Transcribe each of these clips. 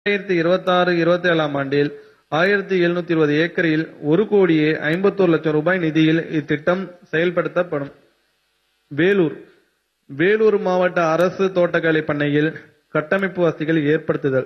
இரண்டாயிரத்தி இருபத்தாறு இருபத்தேழாம் ஆண்டில் ஆயிரத்தி எழுநூத்தி இருபது ஏக்கரில் ஒரு கோடியே ஐம்பத்தோரு லட்சம் ரூபாய் நிதியில் இத்திட்டம் செயல்படுத்தப்படும் வேலூர் வேலூர் மாவட்ட அரசு தோட்டக்கலை பண்ணையில் கட்டமைப்பு வசதிகள் ஏற்படுத்துதல்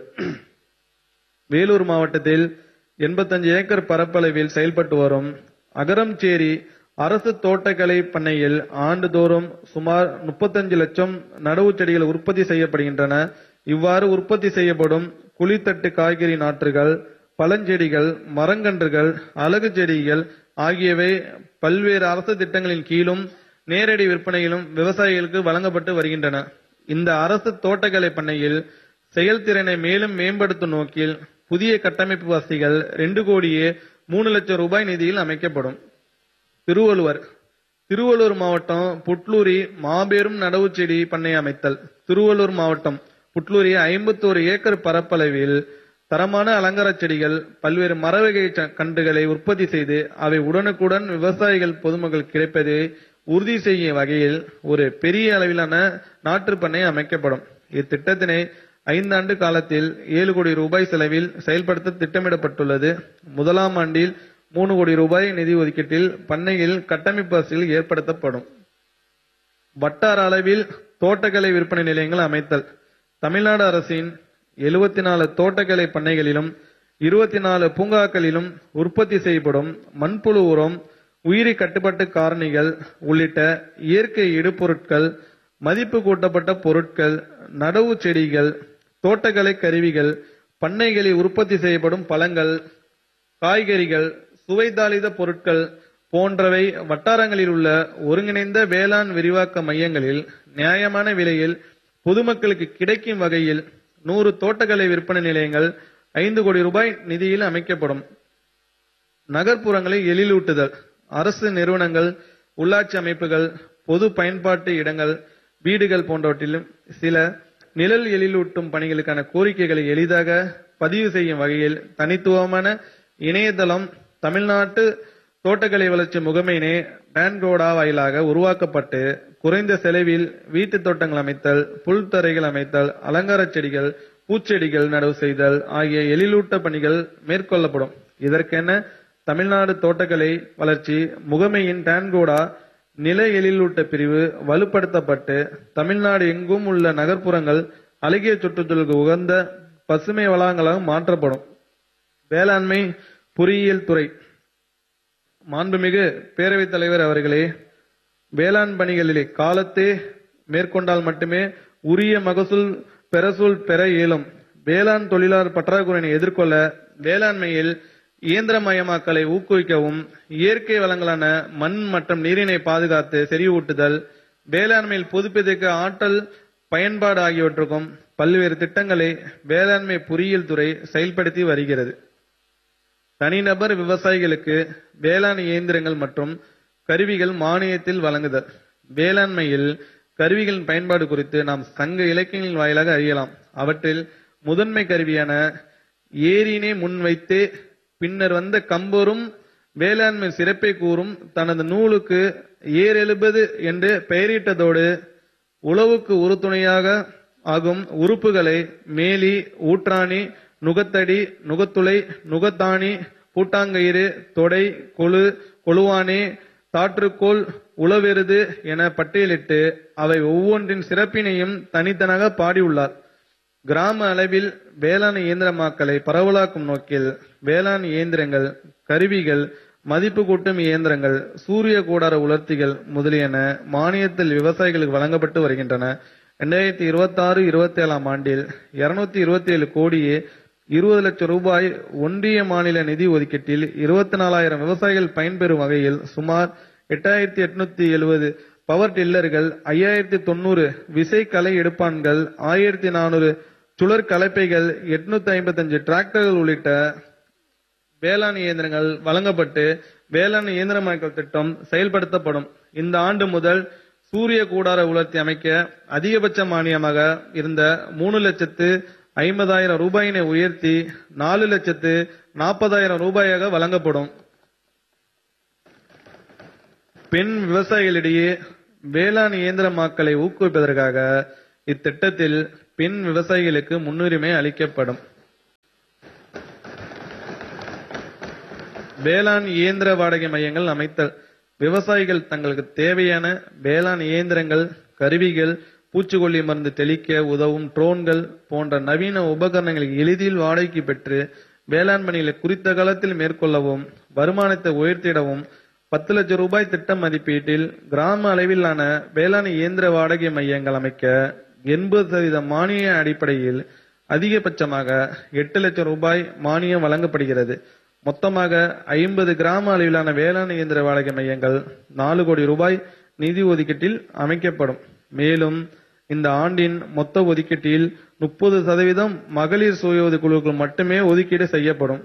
வேலூர் மாவட்டத்தில் 85 ஏக்கர் பரப்பளவில் செயல்பட்டு வரும் அகரம்சேரி அரசு தோட்டக்கலை பண்ணையில் ஆண்டுதோறும் சுமார் 35 லட்சம் நடவு செடிகள் உற்பத்தி செய்யப்படுகின்றன இவ்வாறு உற்பத்தி செய்யப்படும் குழித்தட்டு காய்கறி நாற்றுகள் பழஞ்செடிகள் மரங்கன்றுகள் அழகு செடிகள் ஆகியவை பல்வேறு அரசு திட்டங்களின் கீழும் நேரடி விற்பனையிலும் விவசாயிகளுக்கு வழங்கப்பட்டு வருகின்றன இந்த அரசு தோட்டக்கலை பண்ணையில் செயல்திறனை மேலும் மேம்படுத்தும் நோக்கில் புதிய கட்டமைப்பு வசதிகள் ரெண்டு கோடியே மூணு லட்சம் ரூபாய் நிதியில் அமைக்கப்படும் திருவள்ளுவர் திருவள்ளூர் மாவட்டம் புட்லூரி மாபெரும் நடவு செடி பண்ணை அமைத்தல் திருவள்ளூர் மாவட்டம் புட்லூரி ஐம்பத்தோரு ஏக்கர் பரப்பளவில் தரமான அலங்கார செடிகள் பல்வேறு மரவகை ச- கன்றுகளை உற்பத்தி செய்து அவை உடனுக்குடன் விவசாயிகள் பொதுமக்கள் கிடைப்பதை உறுதி செய்யும் வகையில் ஒரு பெரிய அளவிலான நாற்றுப் பண்ணை அமைக்கப்படும் இத்திட்டத்தினை ஐந்தாண்டு காலத்தில் ஏழு கோடி ரூபாய் செலவில் செயல்படுத்த திட்டமிடப்பட்டுள்ளது முதலாம் ஆண்டில் மூணு கோடி ரூபாய் நிதி ஒதுக்கீட்டில் பண்ணையில் கட்டமைப்பு வசதிகள் ஏற்படுத்தப்படும் வட்டார அளவில் தோட்டக்கலை விற்பனை நிலையங்கள் அமைத்தல் தமிழ்நாடு அரசின் 74 நாலு தோட்டக்கலை பண்ணைகளிலும் இருபத்தி நாலு பூங்காக்களிலும் உற்பத்தி செய்யப்படும் மண்புழு உரம் உயிரி கட்டுப்பாட்டு காரணிகள் உள்ளிட்ட இயற்கை இடுபொருட்கள் மதிப்பு கூட்டப்பட்ட பொருட்கள் நடவு செடிகள் தோட்டக்கலை கருவிகள் பண்ணைகளில் உற்பத்தி செய்யப்படும் பழங்கள் காய்கறிகள் சுவைதாளித பொருட்கள் போன்றவை வட்டாரங்களில் உள்ள ஒருங்கிணைந்த வேளாண் விரிவாக்க மையங்களில் நியாயமான விலையில் பொதுமக்களுக்கு கிடைக்கும் வகையில் நூறு தோட்டக்கலை விற்பனை நிலையங்கள் ஐந்து கோடி ரூபாய் நிதியில் அமைக்கப்படும் நகர்ப்புறங்களை எழிலூட்டுதல் அரசு நிறுவனங்கள் உள்ளாட்சி அமைப்புகள் பொது பயன்பாட்டு இடங்கள் வீடுகள் போன்றவற்றிலும் சில நிழல் எழிலூட்டும் பணிகளுக்கான கோரிக்கைகளை எளிதாக பதிவு செய்யும் வகையில் தனித்துவமான இணையதளம் தமிழ்நாட்டு தோட்டக்கலை வளர்ச்சி முகமையினை பேன்கோடா வாயிலாக உருவாக்கப்பட்டு குறைந்த செலவில் வீட்டு தோட்டங்கள் அமைத்தல் புல் தரைகள் அமைத்தல் அலங்கார செடிகள் பூச்செடிகள் நடவு செய்தல் ஆகிய எழிலூட்ட பணிகள் மேற்கொள்ளப்படும் இதற்கென தமிழ்நாடு தோட்டக்கலை வளர்ச்சி முகமையின் டான்கோடா நில எழிலூட்ட பிரிவு வலுப்படுத்தப்பட்டு தமிழ்நாடு எங்கும் உள்ள நகர்ப்புறங்கள் அழகிய சுற்றுச்சூழலுக்கு உகந்த பசுமை வளாகங்களாக மாற்றப்படும் வேளாண்மை பொறியியல் துறை மாண்புமிகு பேரவைத் தலைவர் அவர்களே வேளாண் பணிகளிலே காலத்தே மேற்கொண்டால் மட்டுமே உரிய மகசூல் பெறசூல் பெற இயலும் வேளாண் தொழிலாளர் பற்றாக்குறையினை எதிர்கொள்ள வேளாண்மையில் இயந்திரமயமாக்கலை ஊக்குவிக்கவும் இயற்கை வளங்களான மண் மற்றும் நீரினை பாதுகாத்து செறிவூட்டுதல் வேளாண்மையில் புதுப்பிதிக்க ஆற்றல் பயன்பாடு ஆகியவற்றுக்கும் பல்வேறு திட்டங்களை வேளாண்மை பொறியியல் துறை செயல்படுத்தி வருகிறது தனிநபர் விவசாயிகளுக்கு வேளாண் இயந்திரங்கள் மற்றும் கருவிகள் மானியத்தில் வழங்குதல் வேளாண்மையில் கருவிகளின் பயன்பாடு குறித்து நாம் சங்க இலக்கியங்களின் வாயிலாக அறியலாம் அவற்றில் முதன்மை கருவியான ஏரினை முன்வைத்தே பின்னர் வந்த கம்பரும் வேளாண்மை சிறப்பை கூறும் தனது நூலுக்கு ஏர் எழுபது என்று பெயரிட்டதோடு உழவுக்கு உறுதுணையாக ஆகும் உறுப்புகளை மேலி ஊற்றாணி நுகத்தடி நுகத்துளை நுகத்தாணி பூட்டாங்கயிறு தொடை கொழு கொழுவானே தாற்றுக்கோல் உளவெருது என பட்டியலிட்டு அவை ஒவ்வொன்றின் சிறப்பினையும் தனித்தனாக பாடியுள்ளார் கிராம அளவில் வேளாண் இயந்திரமாக்கலை பரவலாக்கும் நோக்கில் வேளாண் இயந்திரங்கள் கருவிகள் மதிப்பு கூட்டும் இயந்திரங்கள் சூரிய கூடார உலர்த்திகள் முதலியன மானியத்தில் விவசாயிகளுக்கு வழங்கப்பட்டு வருகின்றன இரண்டாயிரத்தி இருபத்தி ஆறு இருபத்தி ஏழாம் ஆண்டில் இருநூத்தி இருபத்தி ஏழு கோடியே இருபது லட்சம் ரூபாய் ஒன்றிய மாநில நிதி ஒதுக்கீட்டில் இருபத்தி நாலாயிரம் விவசாயிகள் பயன்பெறும் வகையில் சுமார் எட்டாயிரத்தி எட்நூத்தி எழுபது பவர் டில்லர்கள் ஐயாயிரத்தி தொண்ணூறு விசை களை எடுப்பான்கள் ஆயிரத்தி நானூறு சுழற் கலப்பைகள் எட்நூத்தி ஐம்பத்தஞ்சு டிராக்டர்கள் உள்ளிட்ட வேளாண் இயந்திரங்கள் வழங்கப்பட்டு வேளாண் இயந்திரமயமாக்கல் திட்டம் செயல்படுத்தப்படும் இந்த ஆண்டு முதல் சூரிய கூடார உலர்த்தி அமைக்க அதிகபட்ச மானியமாக இருந்த மூணு லட்சத்து ஐம்பதாயிரம் ரூபாயினை உயர்த்தி நாலு லட்சத்து நாற்பதாயிரம் ரூபாயாக வழங்கப்படும் பெண் விவசாயிகளிடையே வேளாண் இயந்திரமாக்கலை ஊக்குவிப்பதற்காக இத்திட்டத்தில் பெண் விவசாயிகளுக்கு முன்னுரிமை அளிக்கப்படும் வேளாண் இயந்திர வாடகை மையங்கள் அமைத்தல் விவசாயிகள் தங்களுக்கு தேவையான வேளாண் இயந்திரங்கள் கருவிகள் பூச்சிக்கொல்லி மருந்து தெளிக்க உதவும் ட்ரோன்கள் போன்ற நவீன உபகரணங்களை எளிதில் வாடகைக்கு பெற்று வேளாண் பணிகளை குறித்த காலத்தில் மேற்கொள்ளவும் வருமானத்தை உயர்த்திடவும் பத்து லட்சம் ரூபாய் திட்ட மதிப்பீட்டில் கிராம அளவிலான வேளாண் இயந்திர வாடகை மையங்கள் அமைக்க எண்பது சதவீத மானிய அடிப்படையில் அதிகபட்சமாக எட்டு லட்சம் ரூபாய் மானியம் வழங்கப்படுகிறது மொத்தமாக ஐம்பது கிராம அளவிலான வேளாண் இயந்திர வாடகை மையங்கள் நாலு கோடி ரூபாய் நிதி ஒதுக்கீட்டில் அமைக்கப்படும் மேலும் இந்த ஆண்டின் மொத்த ஒதுக்கீட்டில் முப்பது சதவீதம் மகளிர் சுய உதவி குழுக்கள் மட்டுமே ஒதுக்கீடு செய்யப்படும்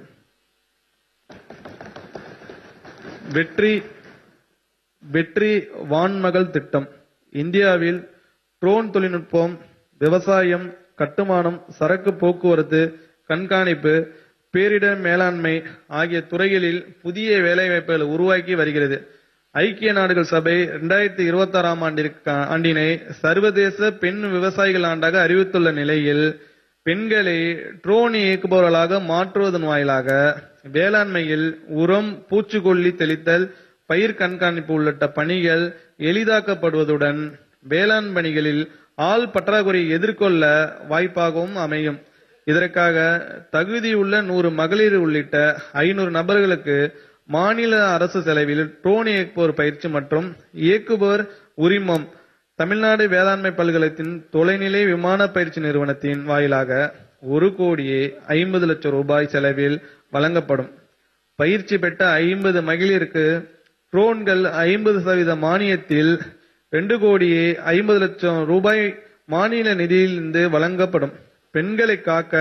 வெற்றி வெற்றி வான்மகள் திட்டம் இந்தியாவில் ட்ரோன் தொழில்நுட்பம் விவசாயம் கட்டுமானம் சரக்கு போக்குவரத்து கண்காணிப்பு பேரிடர் மேலாண்மை ஆகிய துறைகளில் புதிய வேலைவாய்ப்புகளை உருவாக்கி வருகிறது ஐக்கிய நாடுகள் சபை இரண்டாயிரத்தி இருபத்தி ஆறாம் ஆண்டிற்கு ஆண்டினை சர்வதேச பெண் விவசாயிகள் ஆண்டாக அறிவித்துள்ள நிலையில் பெண்களை ட்ரோன் இயக்குபவர்களாக மாற்றுவதன் வாயிலாக வேளாண்மையில் உரம் பூச்சிக்கொல்லி தெளித்தல் பயிர் கண்காணிப்பு உள்ளிட்ட பணிகள் எளிதாக்கப்படுவதுடன் வேளாண் பணிகளில் ஆள் பற்றாக்குறையை எதிர்கொள்ள வாய்ப்பாகவும் அமையும் இதற்காக தகுதியுள்ள நூறு மகளிர் உள்ளிட்ட ஐநூறு நபர்களுக்கு மாநில அரசு செலவில் ட்ரோன் இயக்குபவர் பயிற்சி மற்றும் இயக்குபவர் உரிமம் தமிழ்நாடு வேளாண்மை பல்கலைத்தின் தொலைநிலை விமான பயிற்சி நிறுவனத்தின் வாயிலாக ஒரு கோடியே ஐம்பது லட்சம் ரூபாய் செலவில் வழங்கப்படும் பயிற்சி பெற்ற ஐம்பது மகளிருக்கு ட்ரோன்கள் ஐம்பது சதவீத மானியத்தில் ரெண்டு கோடியே ஐம்பது லட்சம் ரூபாய் மாநில நிதியிலிருந்து வழங்கப்படும் பெண்களை காக்க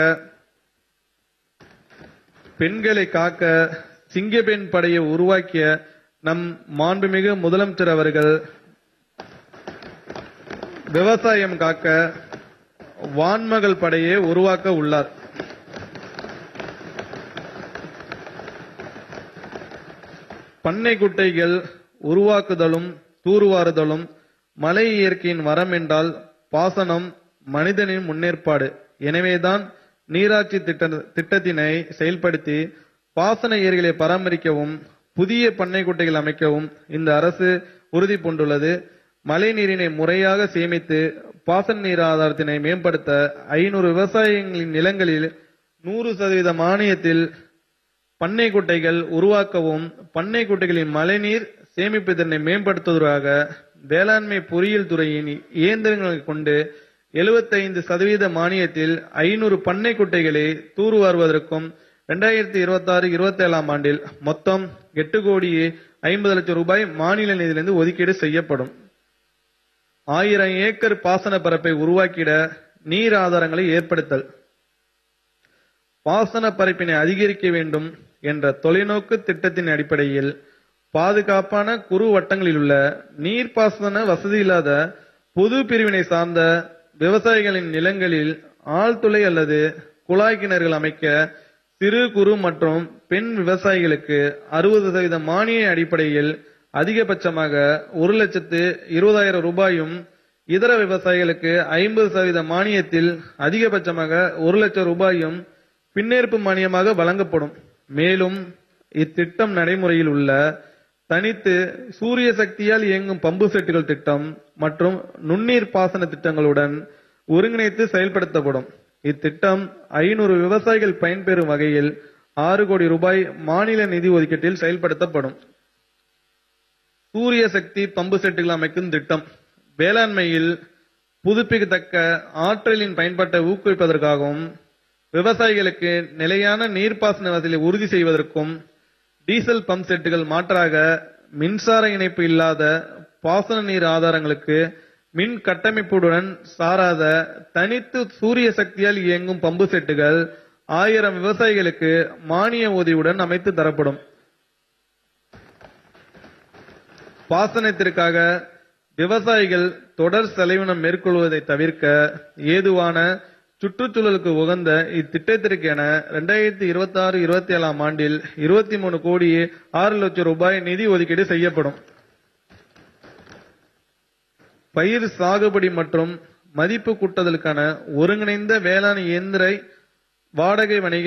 பெண்களை காக்க சிங்கப்பெண் படையை உருவாக்கிய நம் மாண்புமிகு முதலமைச்சர் அவர்கள் விவசாயம் காக்க வான்மகள் படையை உருவாக்க உள்ளார் பண்ணை குட்டைகள் உருவாக்குதலும் தூர்வாறுதலும் மலை இயற்கையின் வரம் என்றால் பாசனம் மனிதனின் முன்னேற்பாடு எனவேதான் நீராட்சி திட்ட திட்டத்தினை செயல்படுத்தி பாசன ஏரிகளை பராமரிக்கவும் புதிய பண்ணை குட்டைகள் அமைக்கவும் இந்த அரசு உறுதி பூண்டுள்ளது மழை நீரினை முறையாக சேமித்து பாசன நீர் ஆதாரத்தினை மேம்படுத்த ஐநூறு விவசாயிகளின் நிலங்களில் நூறு சதவீத மானியத்தில் பண்ணை குட்டைகள் உருவாக்கவும் பண்ணை குட்டைகளின் மழைநீர் சேமிப்பு திறனை மேம்படுத்துவதற்காக வேளாண்மை பொறியியல் துறையின் இயந்திரங்களை கொண்டு 75% சதவீத மானியத்தில் ஐநூறு பண்ணை குட்டைகளை தூர்வாருவதற்கும் இரண்டாயிரத்தி இருபத்தி ஆறு இருபத்தி ஏழாம் ஆண்டில் மொத்தம் எட்டு கோடியே ஐம்பது லட்சம் ரூபாய் மாநில நிதியிலிருந்து ஒதுக்கீடு செய்யப்படும் ஆயிரம் ஏக்கர் பாசன பரப்பை உருவாக்கிட நீர் ஆதாரங்களை ஏற்படுத்தல் பாசன பரப்பினை அதிகரிக்க வேண்டும் என்ற தொலைநோக்கு திட்டத்தின் அடிப்படையில் பாதுகாப்பான குறு வட்டங்களில் உள்ள நீர்ப்பாசன வசதி இல்லாத பொது பிரிவினை சார்ந்த விவசாயிகளின் நிலங்களில் ஆழ்துளை அல்லது குழாய் கிணறுகள் அமைக்க சிறு குறு மற்றும் பெண் விவசாயிகளுக்கு அறுபது சதவீத மானிய அடிப்படையில் அதிகபட்சமாக ஒரு லட்சத்து இருபதாயிரம் ரூபாயும் இதர விவசாயிகளுக்கு ஐம்பது சதவீத மானியத்தில் அதிகபட்சமாக ஒரு லட்சம் ரூபாயும் பின்னேற்பு மானியமாக வழங்கப்படும் மேலும் இத்திட்டம் நடைமுறையில் உள்ள தனித்து சூரிய சக்தியால் இயங்கும் பம்பு செட்டுகள் திட்டம் மற்றும் நுண்ணீர் பாசன திட்டங்களுடன் ஒருங்கிணைத்து செயல்படுத்தப்படும் இத்திட்டம் ஐநூறு விவசாயிகள் பயன்பெறும் வகையில் ஆறு கோடி ரூபாய் மாநில நிதி ஒதுக்கீட்டில் செயல்படுத்தப்படும் சூரிய சக்தி பம்பு செட்டுகள் அமைக்கும் திட்டம் வேளாண்மையில் புதுப்பிக்கத்தக்க ஆற்றலின் பயன்பாட்டை ஊக்குவிப்பதற்காகவும் விவசாயிகளுக்கு நிலையான நீர்ப்பாசன வசதியை உறுதி செய்வதற்கும் டீசல் பம்ப் செட்டுகள் மாற்றாக மின்சார இணைப்பு இல்லாத பாசன நீர் ஆதாரங்களுக்கு மின் கட்டமைப்புடன் சாராத தனித்து சூரிய சக்தியால் இயங்கும் பம்பு செட்டுகள் ஆயிரம் விவசாயிகளுக்கு மானிய உதவியுடன் அமைத்து தரப்படும் பாசனத்திற்காக விவசாயிகள் தொடர் செலவினம் மேற்கொள்வதை தவிர்க்க ஏதுவான சுற்றுச்சூழலுக்கு உகந்த இத்திட்டத்திற்கு என இரண்டாயிரத்தி இருபத்தி ஆறு இருபத்தி ஏழாம் ஆண்டில் இருபத்தி மூணு கோடியே ஆறு லட்சம் ரூபாய் நிதி ஒதுக்கீடு செய்யப்படும் பயிர் சாகுபடி மற்றும் மதிப்பு கூட்டுதலுக்கான ஒருங்கிணைந்த வேளாண் இயந்திர வாடகை வணிக